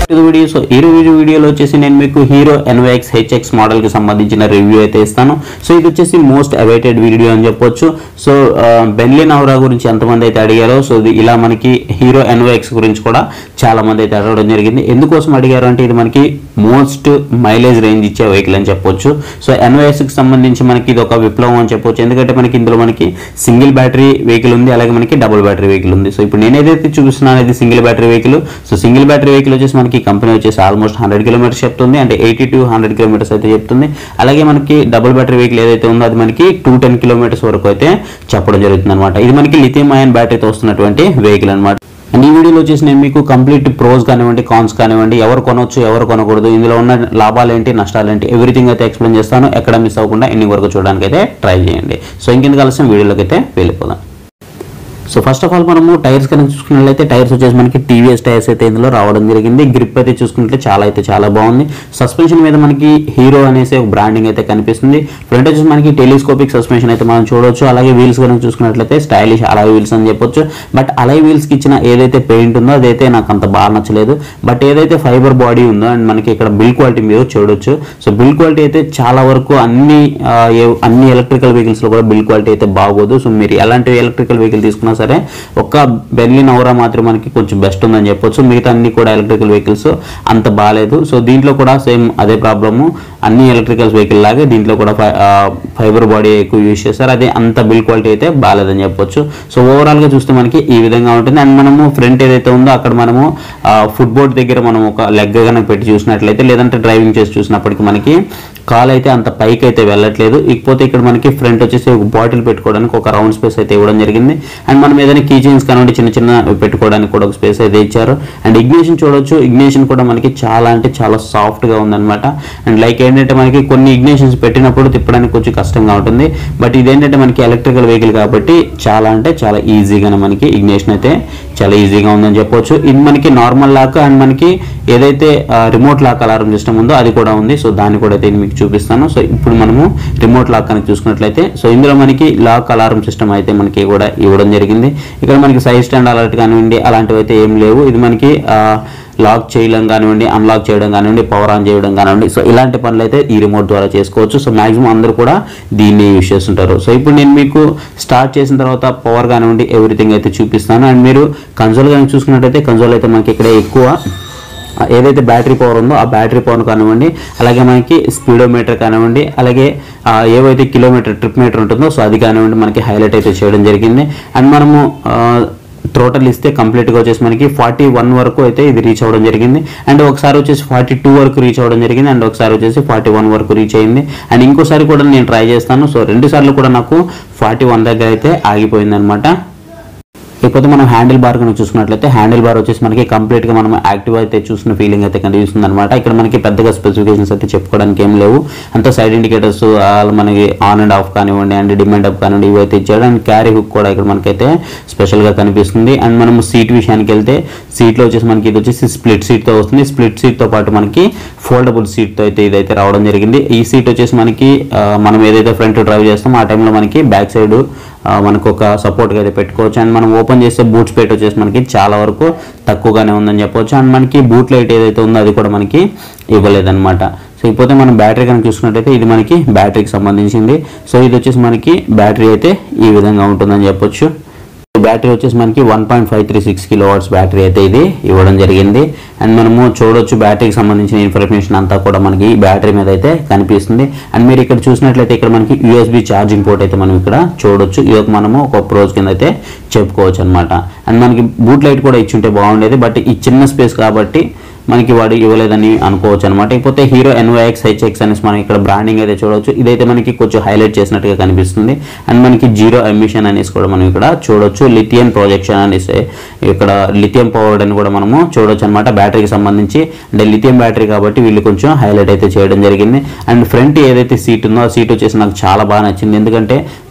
ఇది video so ఈ review వీడియోలో వచ్చేసి నేను మీకు హీరో ఎన్వైఎక్స్ హెచ్ఎక్స్ మోడల్ కి సంబంధించిన రివ్యూ అయితే ఇస్తాను సో ఇది వచ్చేసి మోస్ట్ అవైటెడ్ వీడియో అని చెప్పొచ్చు సో బెన్లీ నవరా గురించి ఎంతమంది అయితే అడిగారో సో ఇది ఇలా మనకి హీరో ఎన్వైఎక్స్ గురించి కూడా చాలా మంది అయితే అడగడం జరిగింది ఎందుకోసం అడిగారు అంటే ఇది మనకి మోస్ట్ మైలేజ్ రేంజ్ ఇచ్చే వెహికల్ అని చెప్పొచ్చు సో ఎన్వైఎస్ కి సంబంధించి మనకి ఇది ఒక విప్లవం అని చెప్పొచ్చు ఎందుకంటే మనకి ఇందులో మనకి సింగిల్ బ్యాటరీ వెహికల్ ఉంది అలాగే మనకి డబుల్ బ్యాటరీ వెహికల్ ఉంది సో ఇప్పుడు నేను ఏదైతే చూపిస్తున్నాను ఇది single battery vehicle so single battery vehicle వచ్చేసి మనకి కంపెనీ వచ్చేసి ఆల్మోస్ట్ హండ్రెడ్ కిలోమీటర్స్ చెప్తుంది అంటే ఎయిటీ టు హండ్రెడ్ కిలోమీటర్స్ అయితే చెప్తుంది అలాగే మనకి డబుల్ బ్యాటరీ వెహికల్ ఏదైతే ఉందో అది మనకి టూ టెన్ కిలోమీటర్స్ వరకు అయితే చెప్పడం జరుగుతుంది అనమాట ఇది మనకి లిథియం అయన్ బ్యాటరీతో వస్తున్నటువంటి వెహికల్ అనమాట అండ్ ఈ వీడియోలో వచ్చేసి నేను మీకు కంప్లీట్ ప్రోస్ కానివ్వండి కాన్స్ కానివ్వండి ఎవరు కొనొచ్చు ఎవరు కొనకూడదు ఇందులో ఉన్న లాభాలు ఏంటి నష్టాలు ఏంటి ఎవ్రీథింగ్ అయితే ఎక్స్ప్లెయిన్ చేస్తాను ఎక్కడ మిస్ అవ్వకుండా ఎన్ని వరకు చూడడానికి అయితే ట్రై చేయండి సో ఇంకెందుకు కలిసిన వీడియోలోకి అయితే వెళ్ళిపోదాం సో ఫస్ట్ ఆఫ్ ఆల్ మనము టైర్స్ కనుక చూసుకున్నట్లయితే టైర్స్ వచ్చేసి మనకి టీవీఎస్ టైర్స్ అయితే ఇందులో రావడం జరిగింది గ్రిప్ అయితే చూసుకుంటే చాలా అయితే చాలా బాగుంది సస్పెన్షన్ మీద మనకి హీరో అనేసి ఒక బ్రాండింగ్ అయితే కనిపిస్తుంది ఫ్రంట్ వచ్చేసి మనకి టెలిస్కోపిక్ సస్పెన్షన్ అయితే మనం చూడొచ్చు అలాగే వీల్స్ కనుక చూసుకున్నట్లయితే స్టైలిష్ అలాయ్ వీల్స్ అని చెప్పొచ్చు బట్ అలాయ్ వీల్స్ కి ఇచ్చిన ఏదైతే పెయింట్ ఉందో అదైతే నాకు అంత బాగా నచ్చలేదు బట్ ఏదైతే ఫైబర్ బాడీ ఉందో అండ్ మనకి ఇక్కడ బిల్ క్వాలిటీ మీరు చూడొచ్చు సో బిల్ క్వాలిటీ అయితే చాలా వరకు అన్ని ఆ, ఏ- అన్ని ఎలక్ట్రికల్ వెహికల్స్ లో కూడా బిల్ క్వాలిటీ అయితే బాగోదు సో మీరు ఎలాంటి ఎలక్ట్రికల్ వెహికల్ తీసుకున్నా సరే ఒక్క బెర్లిన్ నవరా మాత్రం మనకి కొంచెం బెస్ట్ ఉందని చెప్పొచ్చు మిగతా అన్ని కూడా ఎలక్ట్రికల్ వెహికల్స్ అంత బాగాలేదు సో దీంట్లో కూడా సేమ్ అదే ప్రాబ్లము అన్ని ఎలక్ట్రికల్ వెహికల్ లాగే దీంట్లో కూడా ఫైబర్ బాడీ ఎక్కువ యూజ్ చేస్తారు అదే అంత బిల్ క్వాలిటీ అయితే బాగాలేదని చెప్పొచ్చు సో ఓవరాల్ గా చూస్తే మనకి ఈ విధంగా ఉంటుంది అండ్ మనము ఫ్రంట్ ఏదైతే ఉందో అక్కడ మనము ఫుట్ బోర్డ్ దగ్గర మనం ఒక లెగ్ కనుక పెట్టి చూసినట్లయితే లేదంటే డ్రైవింగ్ చేసి చూసినప్పటికీ మనకి కాల్ అయితే అంత పైకి అయితే వెళ్ళట్లేదు ఇకపోతే ఇక్కడ మనకి ఫ్రంట్ వచ్చేసి ఒక బాటిల్ పెట్టుకోవడానికి ఒక రౌండ్ స్పేస్ అయితే ఇవ్వడం జరిగింది అండ్ మనం ఏదైనా కీ చైన్స్ కానివ్వండి చిన్న చిన్న పెట్టుకోవడానికి కూడా ఒక స్పేస్ అయితే ఇచ్చారు అండ్ ఇగ్నిషన్ చూడొచ్చు ఇగ్నిషన్ కూడా మనకి చాలా అంటే చాలా సాఫ్ట్ గా ఉందన్నమాట అండ్ లైక్ ఏంటంటే మనకి కొన్ని ఇగ్నిషన్స్ పెట్టినప్పుడు తిప్పడానికి కొంచెం కష్టంగా ఉంటుంది బట్ ఇదేంటంటే మనకి ఎలక్ట్రికల్ వెహికల్ కాబట్టి చాలా అంటే చాలా ఈజీగానే మనకి ఇగ్నిషన్ అయితే చాలా ఈజీగా ఉందని చెప్పొచ్చు ఇది మనకి నార్మల్ లాక్ అండ్ మనకి ఏదైతే రిమోట్ లాక్ అలారం సిస్టమ్ ఉందో అది కూడా ఉంది సో దాన్ని కూడా అయితే నేను మీకు చూపిస్తాను సో ఇప్పుడు మనము రిమోట్ లాక్ కనుక చూసుకున్నట్లయితే సో ఇందులో మనకి లాక్ అలారం సిస్టమ్ అయితే మనకి కూడా ఇవ్వడం జరిగింది ఇక్కడ మనకి సైజ్ స్టాండ్ అలర్ట్ కానివ్వండి అలాంటివి అయితే ఏం లేవు ఇది మనకి ఆ, లాక్ చేయడం కానివ్వండి అన్లాక్ చేయడం కానివ్వండి పవర్ ఆన్ చేయడం కానివ్వండి సో ఇలాంటి పనులు అయితే ఈ రిమోట్ ద్వారా చేసుకోవచ్చు సో మాక్సిమం అందరూ కూడా దీన్ని యూజ్ చేస్తుంటారు సో ఇప్పుడు నేను మీకు స్టార్ట్ చేసిన తర్వాత పవర్ కానివ్వండి ఎవ్రీథింగ్ అయితే చూపిస్తాను అండ్ మీరు కన్సోల్ కనుక చూసుకున్నట్టయితే కన్సోల్ అయితే మనకి ఇక్కడ ఎక్కువ ఏదైతే బ్యాటరీ పవర్ ఉందో ఆ బ్యాటరీ పవర్ కానివ్వండి అలాగే మనకి స్పీడోమీటర్ కానివ్వండి అలాగే ఆ, ఏవైతే కిలోమీటర్ ట్రిప్ మీటర్ ఉంటుందో సో అది కానివ్వండి మనకి హైలైట్ అయితే చేయడం జరిగింది అండ్ మనము టోటల్ ఇస్తే కంప్లీట్గా వచ్చేసి మనకి ఫార్టీ వన్ వరకు అయితే ఇది రీచ్ అవ్వడం జరిగింది అండ్ ఒకసారి వచ్చేసి ఫార్టీ టూ వరకు రీచ్ అవ్వడం జరిగింది అండ్ ఒకసారి వచ్చేసి ఫార్టీ వన్ వరకు రీచ్ అయింది అండ్ ఇంకోసారి కూడా నేను ట్రై చేస్తాను సో రెండు సార్లు కూడా నాకు ఫార్టీ వన్ దగ్గర అయితే ఆగిపోయింది అనమాట ఇకపోతే మనం హ్యాండిల్ బార్ కనుక చూసుకున్నట్లయితే హ్యాండిల్ బార్ వచ్చేసి మనకి కంప్లీట్ గా మనం యాక్టివ్ అయితే చూసిన ఫీలింగ్ అయితే కనిపిస్తుంది అనమాట ఇక్కడ మనకి పెద్దగా స్పెసిఫికేషన్స్ అయితే చెప్పుకోవడానికి ఏం లేవు అంతా సైడ్ ఇండికేటర్స్ మనకి ఆన్ అండ్ ఆఫ్ కానివ్వండి అండ్ డిమాండ్ అప్ కానివ్వండి ఇవి అయితే ఇచ్చాడు అండ్ క్యారీ హుక్ కూడా ఇక్కడ మనకైతే స్పెషల్ గా కనిపిస్తుంది అండ్ మనం సీట్ విషయానికి వెళ్తే సీట్ లో వచ్చేసి మనకి ఇది వచ్చేసి స్ప్లిట్ సీట్ తో వస్తుంది స్ప్లిట్ సీట్ తో పాటు మనకి ఫోల్డబుల్ సీట్ తో అయితే ఇదైతే రావడం జరిగింది ఈ సీట్ వచ్చేసి మనకి ఆ, మనం ఏదైతే ఫ్రంట్ డ్రైవ్ చేస్తామో ఆ టైంలో మనకి బ్యాక్ సైడ్ ఆ, మనకు ఒక సపోర్ట్ అయితే పెట్టుకోవచ్చు అండ్ మనం ఓపెన్ చేస్తే బూట్ స్పేట్ వచ్చేసి మనకి చాలా వరకు తక్కువగానే ఉందని చెప్పొచ్చు అండ్ మనకి బూట్ లైట్ ఏదైతే ఉందో అది కూడా మనకి ఇవ్వలేదన్నమాట సో ఇకపోతే మనం బ్యాటరీ కనుక చూసుకున్నట్టయితే ఇది మనకి బ్యాటరీకి సంబంధించింది సో ఇది వచ్చేసి మనకి బ్యాటరీ అయితే ఈ విధంగా ఉంటుందని చెప్పొచ్చు బ్యాటరీ వచ్చేసి మనకి one point five three six kilo watts battery అయితే ఇది ఇవ్వడం జరిగింది అండ్ మనము చూడొచ్చు బ్యాటరీకి సంబంధించిన ఇన్ఫర్మేషన్ అంతా కూడా మనకి ఈ బ్యాటరీ మీద అయితే కనిపిస్తుంది అండ్ మీరు ఇక్కడ చూసినట్లయితే ఇక్కడ మనకి యూఎస్బి ఛార్జింగ్ పోర్ట్ అయితే మనం ఇక్కడ చూడొచ్చు ఇది ఒక మనము ఒక ప్రోజ్ కింద అయితే చెప్పుకోవచ్చు అనమాట అండ్ మనకి బూట్ లైట్ కూడా ఇచ్చుంటే బాగుండేది బట్ ఈ చిన్న స్పేస్ కాబట్టి మనకి వాడు ఇవ్వలేదని అనుకోవచ్చు అనమాట ఇకపోతే హీరో ఎన్వైఎక్స్ హెచ్ఎక్స్ అనేసి మనం ఇక్కడ బ్రాండింగ్ అయితే చూడవచ్చు ఇదైతే మనకి కొంచెం హైలైట్ చేసినట్టుగా కనిపిస్తుంది అండ్ మనకి జీరో ఎమిషన్ అనేసి కూడా మనం ఇక్కడ చూడొచ్చు లిథియం ప్రొజెక్షన్ అనేసి ఇక్కడ లిథియం పవర్డ్ అని కూడా మనము చూడొచ్చు అనమాట బ్యాటరీకి సంబంధించి అంటే లిథియం బ్యాటరీ కాబట్టి వీళ్ళు కొంచెం హైలైట్ అయితే చేయడం జరిగింది అండ్ ఫ్రంట్ ఏదైతే సీట్ ఉందో ఆ సీట్ వచ్చేసి నాకు చాలా బాగా నచ్చింది ఎందుకంటే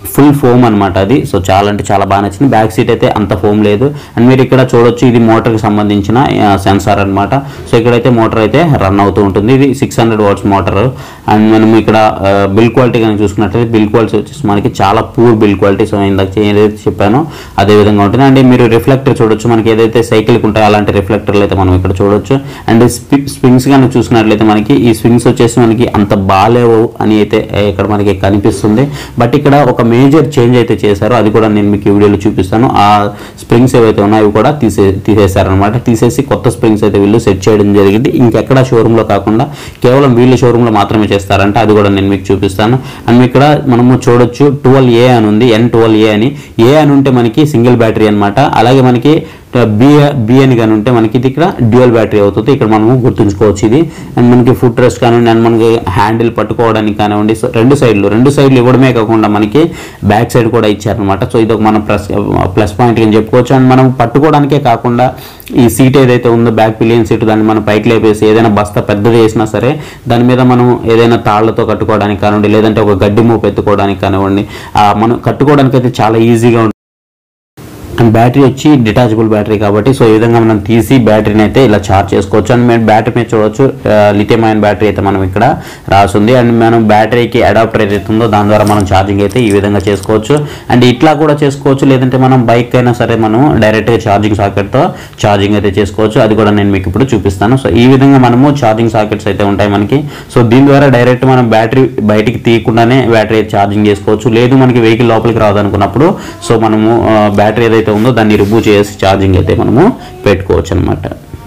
ఫుల్ ఫోమ్ అనమాట అది సో చాలా అంటే చాలా బాగా నచ్చింది బ్యాక్ సీట్ అయితే అంత ఫోమ్ లేదు అండ్ మీరు ఇక్కడ చూడొచ్చు ఇది మోటార్కి సంబంధించిన సెన్సార్ అన్నమాట సో ఇక్కడైతే మోటార్ అయితే రన్ అవుతూ ఉంటుంది ఇది six hundred watts motor and మనం ఇక్కడ బిల్ క్వాలిటీ కనుక చూసుకున్నట్లయితే బిల్ క్వాలిటీ వచ్చేసి మనకి చాలా పూర్ బిల్ క్వాలిటీ సో ఇందాక ఏదైతే చెప్పానో అదే విధంగా ఉంటుంది అండ్ మీరు రిఫ్లెక్టర్ చూడొచ్చు మనకి ఏదైతే సైకిల్కి ఉంటాయో అలాంటి రిఫ్లెక్టర్లు అయితే మనం ఇక్కడ చూడొచ్చు అండ్ స్ప్రింగ్స్ కనుక చూసుకున్నట్లయితే మనకి ఈ స్వింగ్స్ వచ్చేసి మనకి అంత బాగాలేవు అని అయితే ఏ, ఇక్కడ మనకి కనిపిస్తుంది బట్ ఇక్కడ ఒక మేజర్ చేంజ్ అయితే చేశారు అది కూడా నేను మీకు ఈ వీడియోలో చూపిస్తాను ఆ స్ప్రింగ్స్ ఏవైతే ఉన్నాయో అవి కూడా తీసే తీసేశారనమాట తీసేసి కొత్త స్ప్రింగ్స్ అయితే వీళ్ళు సెట్ చేయడం జరిగింది ఇంకెక్కడ షోరూంలో కాకుండా కేవలం వీళ్ళ షోరూంలో మాత్రమే చేస్తారంటే అది కూడా నేను మీకు చూపిస్తాను అండ్ ఇక్కడ మనము చూడొచ్చు ట్వెల్వ్ ఏ అని ఉంది ఎన్ ట్వెల్వ్ ఏ అని ఏ అని ఉంటే మనకి సింగిల్ బ్యాటరీ అన్నమాట అలాగే మనకి బి బి అని కానీ ఉంటే మనకి ఇది ఇక్కడ డ్యూయల్ బ్యాటరీ అవుతుంది ఇక్కడ మనము గుర్తుంచుకోవచ్చు ఇది అండ్ మనకి ఫుట్ రెస్ట్ కానివ్వండి అండ్ మనకి హ్యాండిల్ పట్టుకోవడానికి కానివ్వండి సో రెండు సైడ్లు రెండు సైడ్లు ఇవ్వడమే కాకుండా మనకి బ్యాక్ సైడ్ కూడా ఇచ్చారనమాట సో ఇది ఒక మన ప్లస్ ప్లస్ పాయింట్ అని చెప్పుకోవచ్చు అండ్ మనం పట్టుకోవడానికే కాకుండా ఈ సీట్ ఏదైతే ఉందో బ్యాక్ పిలియన్ సీట్ దాన్ని మనం పైకి లేపేసి ఏదైనా బస్తా పెద్దది వేసినా సరే దాని మీద మనం ఏదైనా తాళ్లతో కట్టుకోవడానికి కానివ్వండి లేదంటే ఒక గడ్డి మూపు ఎత్తుకోవడానికి కానివ్వండి ఆ మనం కట్టుకోవడానికి అయితే చాలా ఈజీగా ఉంటుంది అండ్ బ్యాటరీ వచ్చి డిటాచబుల్ బ్యాటరీ కాబట్టి సో ఈ విధంగా మనం తీసి బ్యాటరీని అయితే ఇలా చార్జ్ చేసుకోవచ్చు అండ్ మేము బ్యాటరీ మీద చూడవచ్చు లిథియం అయన్ బ్యాటరీ అయితే మనం ఇక్కడ రాసుంది అండ్ మనం బ్యాటరీకి అడాప్టర్ ఏదైతే ఉందో దాని ద్వారా మనం ఛార్జింగ్ అయితే ఈ విధంగా చేసుకోవచ్చు అండ్ ఇట్లా కూడా చేసుకోవచ్చు లేదంటే మనం బైక్ అయినా సరే మనం డైరెక్ట్గా ఛార్జింగ్ సాకెట్తో ఛార్జింగ్ అయితే చేసుకోవచ్చు అది కూడా నేను మీకు ఇప్పుడు చూపిస్తాను సో ఈ విధంగా మనము ఛార్జింగ్ సాకెట్స్ అయితే ఉంటాయి మనకి సో దీని ద్వారా డైరెక్ట్ మనం బ్యాటరీ బయటికి తీయకుండానే బ్యాటరీ ఛార్జింగ్ చేసుకోవచ్చు లేదు మనకి వెహికల్ లోపలికి రాదనుకున్నప్పుడు సో మనము బ్యాటరీ ఏదైతే ఉందో దాన్ని రిమూవ్ చేసి ఛార్జింగ్ అయితే మనము పెట్టుకోవచ్చు అనమాట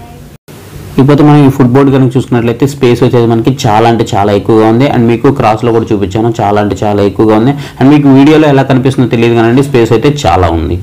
ఇకపోతే మనం ఈ ఫుట్బోర్డ్ కనుక చూసుకున్నట్లయితే స్పేస్ వచ్చేది మనకి చాలా అంటే చాలా ఎక్కువగా ఉంది అండ్ మీకు క్రాస్లో కూడా చూపించాను చాలా అంటే చాలా ఎక్కువగా ఉంది అండ్ మీకు వీడియోలో ఎలా కనిపిస్తుందో తెలియదు కానీ స్పేస్ అయితే చాలా ఉంది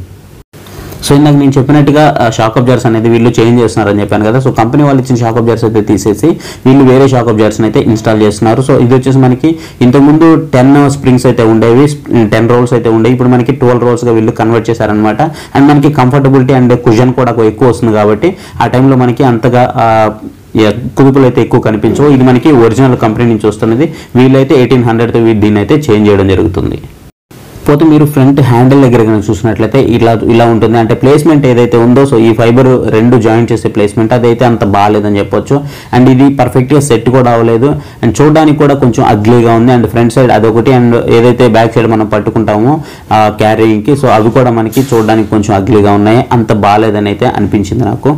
సో ఇందాక నేను చెప్పినట్టుగా షాక్ అబ్జర్స్ అనేది వీళ్ళు చేంజ్ చేస్తున్నారని చెప్పాను కదా సో కంపెనీ వాళ్ళు ఇచ్చిన షాక్ అబ్జర్స్ అయితే తీసేసి వీళ్ళు వేరే షాక్ అబ్జర్స్ అయితే ఇన్స్టాల్ చేస్తున్నారు సో ఇది వచ్చేసి మనకి ఇంతకుముందు టెన్ స్ప్రింగ్స్ అయితే ఉండేవి టెన్ రోల్స్ అయితే ఉండేవి ఇప్పుడు మనకి ట్వెల్వ్ రోల్స్గా వీళ్ళు కన్వర్ట్ చేశారనమాట అండ్ మనకి కంఫర్టబిలిటీ అండ్ కుషన్ కూడా ఎక్కువ వస్తుంది కాబట్టి ఆ టైంలో మనకి అంతగా ఆ, యా, కుదుపులు అయితే ఎక్కువ కనిపించవు ఇది మనకి ఒరిజినల్ కంపెనీ నుంచి వస్తున్నది వీళ్ళైతే ఎయిటీన్ హండ్రెడ్తో దీన్ని అయితే చేంజ్ చేయడం జరుగుతుంది పోతే మీరు ఫ్రంట్ హ్యాండిల్ దగ్గర కనుక చూసినట్లయితే ఇలా ఇలా ఉంటుంది అంటే ప్లేస్మెంట్ ఏదైతే ఉందో సో ఈ ఫైబర్ రెండు జాయిన్ చేసే ప్లేస్మెంట్ అదైతే అంత బాగాలేదని చెప్పొచ్చు అండ్ ఇది పర్ఫెక్ట్గా సెట్ కూడా అవ్వలేదు అండ్ చూడడానికి కూడా కొంచెం అగ్లీగా ఉంది అండ్ ఫ్రంట్ సైడ్ అదొకటి అండ్ ఏదైతే బ్యాక్ సైడ్ మనం పట్టుకుంటామో క్యారీయింగ్కి సో అవి కూడా మనకి చూడడానికి కొంచెం అగ్లీగా ఉన్నాయి అంత బాగాలేదని అయితే అనిపించింది నాకు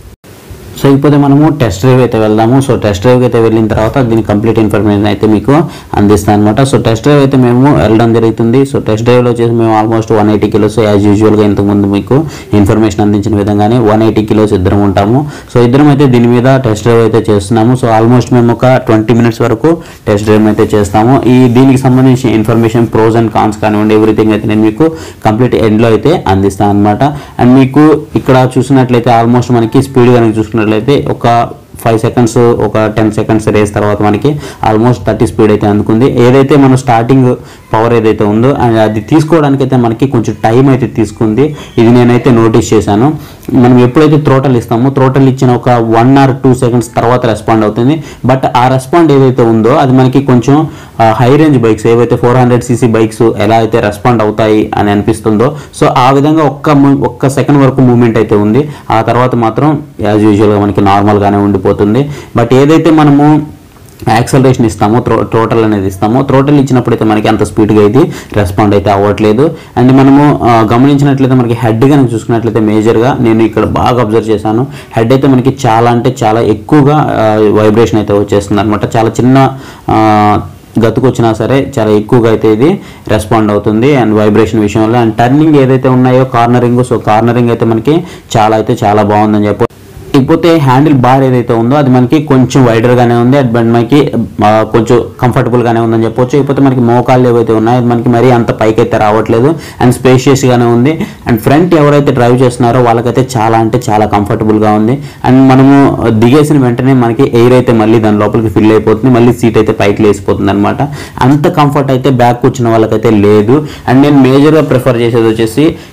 సో ఇకపోతే మనము టెస్ట్ డ్రైవ్ అయితే వెళ్దాము సో టెస్ట్ డ్రైవ్ అయితే వెళ్ళిన తర్వాత దీని కంప్లీట్ ఇన్ఫర్మేషన్ అయితే మీకు అందిస్తాను అనమాట సో టెస్ట్ డ్రైవ్ అయితే మేము వెళ్ళడం జరుగుతుంది సో టెస్ట్ డ్రైవ్లో వచ్చేసి మేము almost one eighty kilos as యూజువల్గా ఇంతకుముందు మీకు ఇన్ఫర్మేషన్ అందించిన విధంగానే వన్ ఎయిటీ కిలోస్ ఇద్దరం ఉంటాము సో ఇద్దరం అయితే దీని మీద టెస్ట్ డ్రైవ్ అయితే చేస్తున్నాము సో ఆల్మోస్ట్ మేము ఒక ట్వంటీ మినిట్స్ వరకు టెస్ట్ డ్రైవ్ అయితే చేస్తాము ఈ దీనికి సంబంధించిన ఇన్ఫర్మేషన్ ప్రోస్ అండ్ కాన్స్ కానివ్వండి ఎవ్రీథింగ్ అయితే నేను మీకు కంప్లీట్ ఎండ్లో అయితే అందిస్తాను అనమాట అండ్ మీకు ఇక్కడ చూసినట్లయితే ఆల్మోస్ట్ మనకి స్పీడ్ కనుక చూసుకున్నట్లయితే ఒక ఫైవ్ సెకండ్స్ ఒక టెన్ సెకండ్స్ రేస్ తర్వాత మనకి ఆల్మోస్ట్ థర్టీ స్పీడ్ అయితే అందుకుంది ఏదైతే మనం స్టార్టింగ్ పవర్ ఏదైతే ఉందో అది- అది తీసుకోవడానికి అయితే మనకి కొంచెం టైం అయితే తీసుకుంది ఇది నేనైతే నోటీస్ చేశాను మనం ఎప్పుడైతే త్రోటల్ ఇస్తామో త్రోటల్ ఇచ్చిన ఒక వన్ ఆర్ టూ సెకండ్స్ తర్వాత రెస్పాండ్ అవుతుంది బట్ ఆ రెస్పాండ్ ఏదైతే ఉందో అది మనకి కొంచెం హై రేంజ్ బైక్స్ ఏవైతే ఫోర్ హండ్రెడ్ సీసీ బైక్స్ ఎలా అయితే రెస్పాండ్ అవుతాయి అని అనిపిస్తుందో సో ఆ విధంగా ఒక్క mo- ఒక్క సెకండ్ వరకు మూమెంట్ అయితే ఉంది ఆ తర్వాత మాత్రం యాజ్ యూజువల్గా మనకి నార్మల్గానే ఉండిపోతుంది బట్ ఏదైతే మనము యాక్సలరేషన్ ఇస్తామో త్రో టోటల్ అనేది ఇస్తామో త్రోటల్ ఇచ్చినప్పుడు అయితే మనకి అంత స్పీడ్గా అయితే రెస్పాండ్ అయితే అవ్వట్లేదు అండ్ మనము ఆ, గమనించినట్లయితే మనకి హెడ్ కనుక చూసుకున్నట్లయితే మేజర్గా నేను ఇక్కడ బాగా అబ్జర్వ్ చేశాను హెడ్ అయితే మనకి చాలా అంటే చాలా ఎక్కువగా వైబ్రేషన్ అయితే వచ్చేస్తుంది అనమాట చాలా చిన్న ఆ, గతుకొచ్చినా సరే చాలా ఎక్కువగా అయితే ఇది రెస్పాండ్ అవుతుంది అండ్ వైబ్రేషన్ విషయంలో అండ్ టర్నింగ్ ఏదైతే ఉన్నాయో కార్నరింగ్ సో కార్నరింగ్ అయితే మనకి చాలా అయితే చాలా బాగుందని చెప్పి ఇకపోతే హ్యాండిల్ బార్ ఏదైతే ఉందో అది మనకి కొంచెం wider గానే ఉంది అది బట్ మనకి ఆ, కొంచెం comfortable గానే ఉందని చెప్పొచ్చు ఇకపోతే మనకి మోకాళ్ళు ఏవైతే ఉన్నాయో అది మనకి మరీ అంత పైకి అయితే రావట్లేదు అండ్ spacious గానే ఉంది అండ్ ఫ్రంట్ ఎవరైతే డ్రైవ్ చేస్తున్నారో వాళ్ళకైతే చాలా అంటే చాలా comfortable గా ఉంది అండ్ మనము దిగేసిన వెంటనే మనకి ఎయిర్ అయితే మళ్ళీ దాని లోపలికి ఫిల్ అయిపోతుంది మళ్ళీ సీట్ అయితే పైకి లేసిపోతుంది అనమాట అంత కంఫర్ట్ అయితే బ్యాక్ కూర్చున్న వాళ్ళకైతే లేదు అండ్ నేను మేజర్గా ప్రిఫర్ చేసేది వచ్చేసి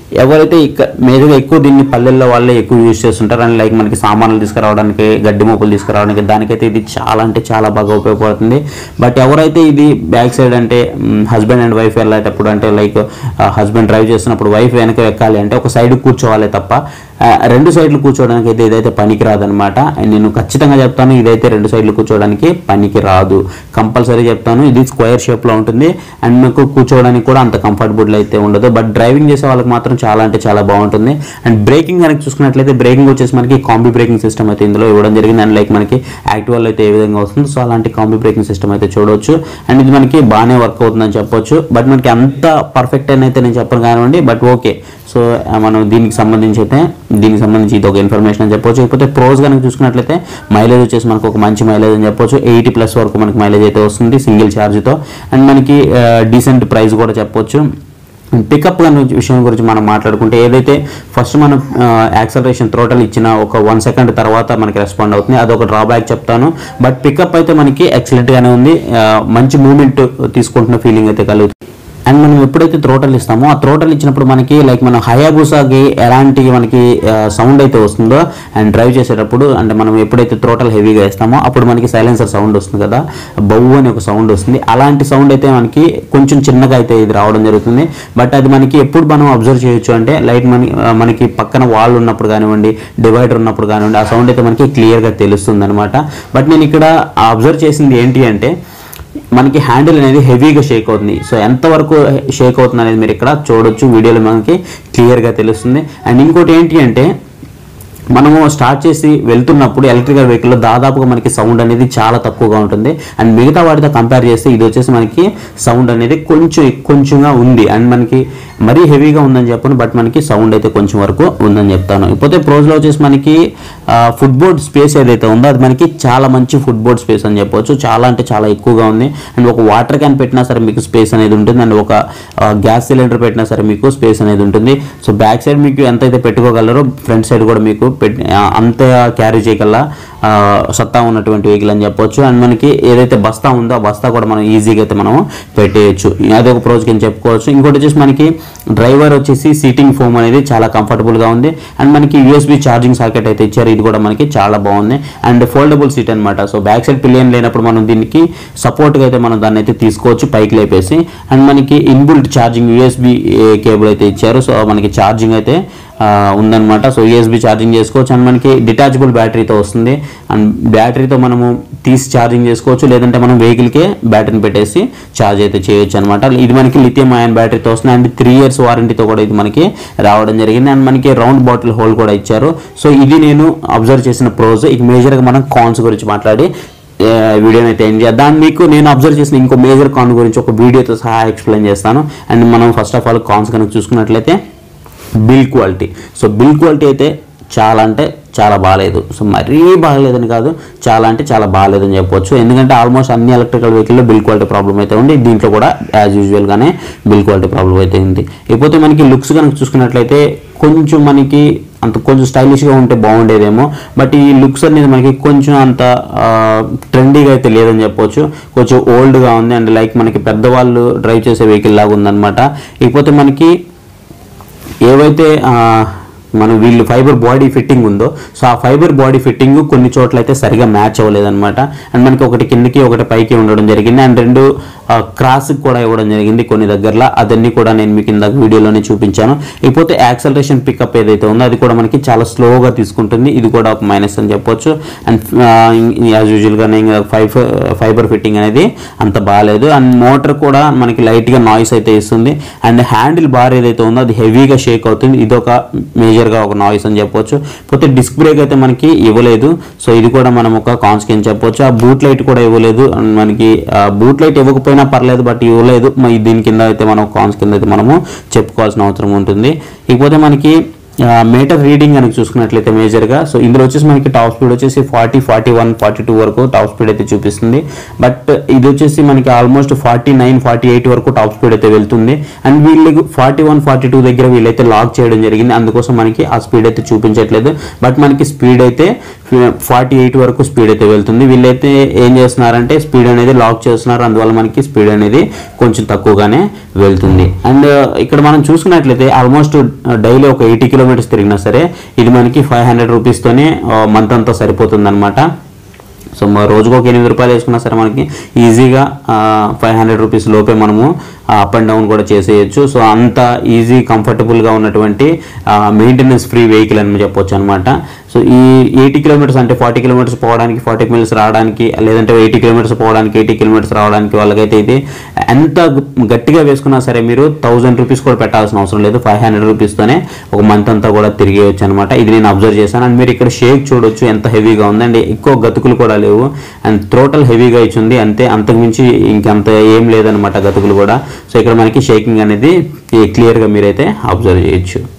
ఎవరైతే ఇక మేజర్గా ఎక్కువ దీన్ని పల్లెల్లో వాళ్ళే ఎక్కువ యూజ్ చేస్తుంటారు అండ్ లైక్ మనకి సామాన్లు తీసుకురావడానికి గడ్డి మోపులు తీసుకురావడానికి దానికైతే ఇది చాలా అంటే చాలా బాగా ఉపయోగపడుతుంది బట్ ఎవరైతే ఇది బ్యాక్ సైడ్ అంటే హస్బెండ్ అండ్ వైఫ్ వెళ్ళేటప్పుడు అంటే లైక్ హస్బెండ్ డ్రైవ్ చేస్తున్నప్పుడు వైఫ్ వెనక ఎక్కాలి అంటే ఒక సైడ్ కూర్చోవాలి తప్ప ఆ, రెండు సైడ్లు కూర్చోవడానికి అయితే ఇదైతే పనికి రాదనమాట అండ్ నేను ఖచ్చితంగా చెప్తాను ఇదైతే రెండు సైడ్లు కూర్చోవడానికి పనికి రాదు కంపల్సరీ చెప్తాను ఇది స్క్వేర్ షేప్లో ఉంటుంది అండ్ మీకు కూర్చోవడానికి కూడా అంత కంఫర్టబుల్ అయితే ఉండదు బట్ డ్రైవింగ్ చేసే వాళ్ళకి మాత్రం చాలా అంటే చాలా బాగుంటుంది అండ్ బ్రేకింగ్ కనుక చూసుకున్నట్లయితే బ్రేకింగ్ వచ్చేసి మనకి కాంబీ బ్రేకింగ్ సిస్టమ్ అయితే ఇందులో ఇవ్వడం జరిగింది అండ్ లైక్ మనకి యాక్టివాలో అయితే ఏ విధంగా వస్తుంది సో అలాంటి కాంబీ బ్రేకింగ్ సిస్టమ్ అయితే చూడవచ్చు అండ్ ఇది మనకి బాగానే వర్క్ అవుతుందని చెప్పొచ్చు బట్ మనకి అంత పర్ఫెక్ట్ అని అయితే నేను చెప్పను కానివ్వండి బట్ ఓకే సో ఆ, మనం దీనికి సంబంధించి అయితే దీనికి సంబంధించి ఇది ఒక ఇన్ఫర్మేషన్ అని చెప్పొచ్చు ఇకపోతే ప్రోస్ కనుక చూసుకున్నట్లయితే మైలేజ్ వచ్చేసి మనకు ఒక మంచి మైలేజ్ అని చెప్పొచ్చు ఎయిటీ ప్లస్ వరకు మనకి మైలేజ్ అయితే వస్తుంది సింగిల్ ఛార్జ్తో అండ్ మనకి డీసెంట్ ప్రైస్ కూడా చెప్పొచ్చు పికప్ విషయం గురించి మనం మాట్లాడుకుంటే ఏదైతే ఫస్ట్ మనం యాక్సలరేషన్ త్రోటల్ ఇచ్చిన ఒక వన్ సెకండ్ తర్వాత మనకి రెస్పాండ్ అవుతుంది అదొక డ్రాబ్యాక్ చెప్తాను బట్ పికప్ అయితే మనకి ఎక్సలెంట్గానే ఉంది ఆ, మంచి మూమెంట్ తీసుకుంటున్న ఫీలింగ్ అయితే కలుగుతుంది అండ్ మనం ఎప్పుడైతే త్రోటల్ ఇస్తామో ఆ త్రోటల్ ఇచ్చినప్పుడు మనకి లైక్ మనం హయాబుసాకి ఎలాంటి మనకి సౌండ్ అయితే వస్తుందో అండ్ డ్రైవ్ చేసేటప్పుడు అంటే మనం ఎప్పుడైతే త్రోటల్ హెవీగా వేస్తామో అప్పుడు మనకి సైలెన్సర్ సౌండ్ వస్తుంది కదా బౌ అని ఒక సౌండ్ వస్తుంది అలాంటి సౌండ్ అయితే మనకి కొంచెం చిన్నగా అయితే ఇది రావడం జరుగుతుంది బట్ అది మనకి ఎప్పుడు మనం అబ్జర్వ్ చేయొచ్చు అంటే లైట్ మన ఆ, మనకి పక్కన వాల్ ఉన్నప్పుడు కానివ్వండి డివైడర్ ఉన్నప్పుడు కానివ్వండి ఆ సౌండ్ అయితే మనకి క్లియర్గా తెలుస్తుంది అనమాట బట్ నేను ఇక్కడ అబ్జర్వ్ చేసింది ఏంటి అంటే మనకి హ్యాండిల్ అనేది హెవీగా షేక్ అవుతుంది సో ఎంతవరకు షేక్ అవుతుంది అనేది మీరు ఇక్కడ చూడొచ్చు వీడియోలో మనకి క్లియర్గా తెలుస్తుంది అండ్ ఇంకోటి ఏంటి అంటే మనము స్టార్ట్ చేసి వెళ్తున్నప్పుడు ఎలక్ట్రికల్ వెహికల్లో దాదాపుగా మనకి సౌండ్ అనేది చాలా తక్కువగా ఉంటుంది అండ్ మిగతా వాటితో కంపేర్ చేస్తే ఇది వచ్చేసి మనకి సౌండ్ అనేది కొంచెం కొంచెంగా ఉంది అండ్ మనకి మరీ హెవీగా ఉందని చెప్పను బట్ మనకి సౌండ్ అయితే కొంచెం వరకు ఉందని చెప్తాను ఇకపోతే ప్రోజ్లో వచ్చేసి మనకి ఫుట్బోర్డ్ స్పేస్ ఏదైతే ఉందో అది మనకి చాలా మంచి ఫుట్బోర్డ్ స్పేస్ అని చెప్పొచ్చు చాలా అంటే చాలా ఎక్కువగా ఉంది అండ్ ఒక వాటర్ క్యాన్ పెట్టినా సరే మీకు స్పేస్ అనేది ఉంటుంది అండ్ ఒక గ్యాస్ సిలిండర్ పెట్టినా సరే మీకు స్పేస్ అనేది ఉంటుంది సో బ్యాక్ సైడ్ మీకు ఎంతైతే పెట్టుకోగలరో ఫ్రంట్ సైడ్ కూడా మీకు పెట్టి ఆ, అంత క్యారీ చేయగల ఆ, సత్తా ఉన్నటువంటి వెహికల్ అని చెప్పొచ్చు అండ్ మనకి ఏదైతే బస్తా ఉందో ఆ బస్తా కూడా మనం ఈజీగా అయితే మనం పెట్టేయచ్చు అదొక ప్రోజ్ కింద చెప్పుకోవచ్చు ఇంకోటి వచ్చేసి మనకి డ్రైవర్ వచ్చేసి సీటింగ్ ఫోమ్ అనేది చాలా కంఫర్టబుల్గా ఉంది అండ్ మనకి యూఎస్బి ఛార్జింగ్ సాకెట్ అయితే ఇచ్చారు ఇది కూడా మనకి చాలా బాగుంది అండ్ ఫోల్డబుల్ సీట్ అనమాట సో బ్యాక్ సైడ్ పిలియన్ లేనప్పుడు మనం దీనికి సపోర్ట్గా అయితే మనం దాన్ని అయితే తీసుకోవచ్చు పైకి లేపేసి అండ్ మనకి ఇన్బుల్ట్ ఛార్జింగ్ యూఎస్బి కేబుల్ అయితే ఇచ్చారు సో మనకి ఛార్జింగ్ అయితే ఆ, ఉందన్నమాట సో యూఎస్బి ఛార్జింగ్ చేసుకోవచ్చు అండ్ మనకి డిటాచబుల్ బ్యాటరీతో వస్తుంది అండ్ బ్యాటరీతో మనము తీసి ఛార్జింగ్ చేసుకోవచ్చు లేదంటే మనం వెహికల్కే బ్యాటరీని పెట్టేసి ఛార్జ్ అయితే చేయొచ్చు అనమాట ఇది మనకి లిథియం అయాన్ బ్యాటరీతో వస్తుంది అండ్ త్రీ ఇయర్స్ వారంటీతో కూడా ఇది మనకి రావడం జరిగింది అండ్ మనకి రౌండ్ బాటిల్ హోల్ కూడా ఇచ్చారు సో ఇది నేను అబ్జర్వ్ చేసిన ప్రోజ్ ఇక మేజర్గా మనం కాన్స్ గురించి మాట్లాడి ఏ, వీడియోని అయితే ఎండ్ చేద్దాం దాన్ని మీకు నేను అబ్జర్వ్ చేసిన ఇంకో మేజర్ కాన్ గురించి ఒక వీడియోతో సహా ఎక్స్ప్లెయిన్ చేస్తాను అండ్ మనం ఫస్ట్ ఆఫ్ ఆల్ కాన్స్ కనుక చూసుకున్నట్లయితే build quality so build quality అయితే చాలా అంటే చాలా బాగాలేదు సో మరీ బాగాలేదని కాదు చాలా అంటే చాలా బాగాలేదని చెప్పొచ్చు ఎందుకంటే ఆల్మోస్ట్ అన్ని ఎలక్ట్రికల్ వెహికల్లో బిల్ క్వాలిటీ ప్రాబ్లం అయితే ఉంది దీంట్లో కూడా యాజ్ యూజువల్గానే బిల్ క్వాలిటీ ప్రాబ్లం అయితే ఉంది ఇకపోతే మనకి లుక్స్ కనుక చూసుకున్నట్లయితే కొంచెం మనకి అంత కొంచెం స్టైలిష్గా ఉంటే బాగుండేదేమో బట్ ఈ లుక్స్ అనేది మనకి కొంచెం అంత ట్రెండీగా అయితే లేదని చెప్పొచ్చు కొంచెం ఓల్డ్గా ఉంది అండ్ లైక్ మనకి పెద్దవాళ్ళు డ్రైవ్ చేసే వెహికల్ లాగా ఉందన్నమాట ఇకపోతే మనకి ఏవైతే ఆ, మనం వీళ్ళు ఫైబర్ బాడీ ఫిట్టింగ్ ఉందో సో ఆ ఫైబర్ బాడీ ఫిట్టింగ్ కొన్ని చోట్ల అయితే సరిగా మ్యాచ్ అవ్వలేదన్నమాట అండ్ మనకి ఒకటి కిందకి ఒకటి పైకి ఉండడం జరిగింది అండ్ రెండు క్రాస్ కూడా ఇవ్వడం జరిగింది కొన్ని దగ్గరలో అదన్నీ కూడా నేను మీకు ఇందాక వీడియోలోనే చూపించాను ఇకపోతే యాక్సలరేషన్ పికప్ ఏదైతే ఉందో అది కూడా మనకి చాలా స్లోగా తీసుకుంటుంది ఇది కూడా ఒక మైనస్ అని చెప్పొచ్చు అండ్ యాజ్ యూజువల్గానే ఫైబర్ ఫైబర్ ఫిట్టింగ్ అనేది అంత బాగాలేదు అండ్ మోటార్ కూడా మనకి లైట్గా నాయిస్ అయితే ఇస్తుంది అండ్ హ్యాండిల్ బార్ ఏదైతే ఉందో అది హెవీగా షేక్ అవుతుంది ఇది ఒక మేజర్గా ఒక నాయిస్ అని చెప్పొచ్చు పోతే డిస్క్ బ్రేక్ అయితే మనకి ఇవ్వలేదు సో ఇది కూడా మనం ఒక కాన్స్కెన్ చెప్పొచ్చు ఆ బూట్ లైట్ కూడా ఇవ్వలేదు అండ్ మనకి బూట్ లైట్ ఇవ్వకపోయినా పర్లేదు బట్ ఇవ్వలేదు మరి దీని కింద అయితే మనం కాన్స్ కింద అయితే మనము చెప్పుకోవాల్సిన అవసరం ఉంటుంది ఇకపోతే మనకి మీటర్ రీడింగ్ కనుక చూసుకున్నట్లయితే మేజర్గా సో ఇందులో వచ్చేసి మనకి టాప్ స్పీడ్ వచ్చేసి forty forty one forty two వరకు టాప్ స్పీడ్ అయితే చూపిస్తుంది బట్ ఇది వచ్చేసి మనకి almost forty nine forty eight వరకు టాప్ స్పీడ్ అయితే వెళ్తుంది అండ్ వీళ్ళకి ఫార్టీ వన్ ఫార్టీ టూ దగ్గర వీళ్ళైతే లాక్ చేయడం జరిగింది అందుకోసం మనకి ఆ స్పీడ్ అయితే చూపించట్లేదు బట్ మనకి స్పీడ్ అయితే ఫార్టీ ఎయిట్ వరకు స్పీడ్ అయితే వెళ్తుంది వీళ్ళైతే ఏం చేస్తున్నారంటే స్పీడ్ అనేది లాక్ చేస్తున్నారు అందువల్ల మనకి స్పీడ్ అనేది కొంచెం తక్కువగానే వెళ్తుంది అండ్ ఇక్కడ మనం చూసుకున్నట్లయితే ఆల్మోస్ట్ డైలీ ఒక ఎయిటీ కిలోమీటర్స్ తిరిగినా సరే ఇది మనకి ఫైవ్ హండ్రెడ్ రూపీస్తోనే మంత్ అంతా సరిపోతుంది అనమాట సో మా రోజుకు ఒక ఎనిమిది రూపాయలు వేసుకున్నా సరే మనకి ఈజీగా ఫైవ్ హండ్రెడ్ రూపీస్ లోపే మనము అప్ అండ్ డౌన్ కూడా చేసేయచ్చు సో అంత ఈజీ కంఫర్టబుల్గా ఉన్నటువంటి మెయింటెనెన్స్ ఫ్రీ వెహికల్ అని చెప్పొచ్చు అనమాట సో ఈ ఎయిటీ కిలోమీటర్స్ అంటే ఫార్టీ కిలోమీటర్స్ పోవడానికి ఫార్టీ కిలోమీటర్స్ రావడానికి లేదంటే ఎయిటీ కిలోమీటర్స్ పోవడానికి ఎయిటీ కిలోమీటర్స్ రావడానికి వాళ్ళకైతే ఇది ఎంత గట్టిగా వేసుకున్నా సరే మీరు థౌసండ్ రూపీస్ కూడా పెట్టాల్సిన అవసరం లేదు ఫైవ్ హండ్రెడ్ రూపీస్తోనే ఒక మంత్ అంతా కూడా తిరిగేయచ్చు అనమాట ఇది నేను అబ్జర్వ్ చేశాను అండ్ మీరు ఇక్కడ షేక్ చూడొచ్చు ఎంత హెవీగా ఉందండి ఎక్కువ గతుకులు కూడా లేవు అండ్ టోటల్ హెవీగా ఇచ్చింది అంతే అంతకుమించి ఇంకంత ఏం లేదనమాట గతుకులు కూడా సో ఇక్కడ మనకి షేకింగ్ అనేది క్లియర్గా మీరైతే అబ్జర్వ్ చేయొచ్చు